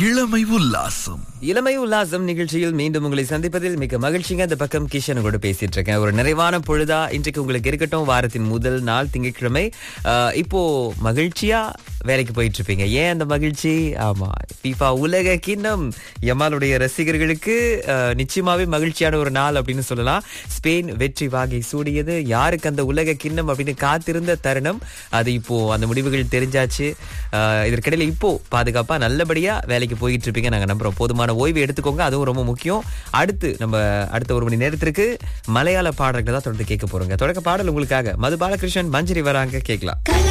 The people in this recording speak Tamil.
இளமை உல்லாசம் இளமை உல்லாசம் நிகழ்ச்சியில் மீண்டும் உங்களை சந்திப்பதில் மிக மகிழ்ச்சிங்க இந்த பக்கம் கிஷன் கூட பேசிட்டு இருக்கேன் ஒரு நிறைவான பொழுதா இன்றைக்கு உங்களுக்கு இருக்கட்டும் வாரத்தின் முதல் நாள் திங்கட்கிழமை ஆஹ், இப்போ மகிழ்ச்சியா வேலைக்கு போயிட்டு இருப்பீங்க ஏன் அந்த மகிழ்ச்சி ஆமா FIFA உலக கிண்ணம் எமாலுடைய ரசிகர்களுக்கு ஆஹ், நிச்சயமாவே மகிழ்ச்சியான ஒரு நாள் அப்படின்னு சொல்லலாம் ஸ்பெயின் வெற்றி வாகை சூடியது யாருக்கு அந்த உலக கிண்ணம் அப்படின்னு காத்திருந்த தருணம் அது இப்போ அந்த முடிவுகள் தெரிஞ்சாச்சு ஆஹ், இதற்கிடையில இப்போ பாதுகாப்பா நல்லபடியா வேலைக்கு போயிட்டு இருப்பீங்க நாங்க நம்புறோம் போதுமான ஓய்வு எடுத்துக்கோங்க அதுவும் ரொம்ப முக்கியம் அடுத்து நம்ம அடுத்த ஒரு மணி நேரத்திற்கு மலையாள பாடல்கள் தான் தொடர்ந்து கேட்க போறோங்க தொடக்க பாடல் உங்களுக்காக மது பாலகிருஷ்ணன் மஞ்சரி வராங்க கேட்கலாம் கல